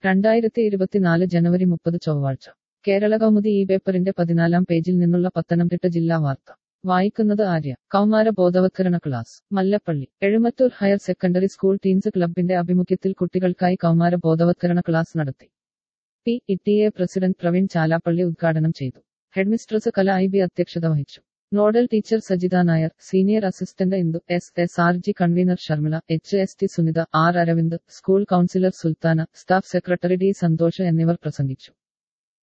രണ്ടായിരത്തി ഇരുപത്തിനാല് ജനുവരി മുപ്പത് ചൊവ്വാഴ്ച കേരള കൗമുദി ഈ പേപ്പറിന്റെ പതിനാലാം പേജിൽ നിന്നുള്ള പത്തനംതിട്ട ജില്ലാ വാർത്ത വായിക്കുന്നത് ആര്യ കൗമാര ബോധവത്കരണ class Mallappally Ezhumattoor higher secondary school teens ക്ലബിന്റെ ആഭിമുഖ്യത്തിൽ കുട്ടികൾക്കായി കൗമാര ബോധവത്കരണ ക്ലാസ് നടത്തി P E A president Praveen Chalappally ഉദ്ഘാടനം ചെയ്തു ഹെഡ്മിസ്ട്രസ് കല ഐ ബി അധ്യക്ഷത വഹിച്ചു nodal teacher Sajitha Nair senior assistant Indu S S R G convener Sharmila H S T Sunitha R Aravind school counsellor Sultana staff secretary D Santhosh എന്നിവർ പ്രസംഗിച്ചു